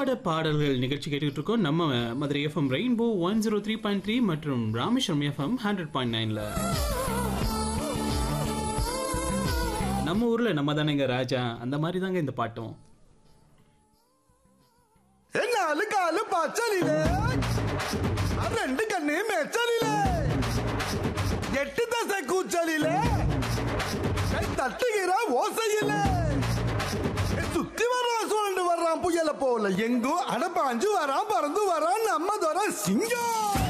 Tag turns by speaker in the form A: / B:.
A: திரைப்பட பாடல்கள் நிகழ்ச்சி கேட்டுக்கிட்டு இருக்கோம் நம்ம Madurai FM rainbow one zero three point three மற்றும் ராமேஸ்வரம் எஃப்எம் ஹண்ட்ரட் பாயிண்ட் நைன்ல நம்ம ஊர்ல நம்ம தானேங்க ராஜா அந்த மாதிரி தாங்க இந்த பாட்டும்
B: നാല് കാല് പച്ചലില് രണ്ട് കണ്ണി മെച്ചലില് എട്ട് ദശ കൂച്ചലില് கை தட்டுகிற ஓசையில சுத்தி வர்றான் சுழண்டு வர்றான் புயல போல எங்கும் அடப்பாஞ்சு வரான் பறந்து வரான் நம்ம தர சிங்கம்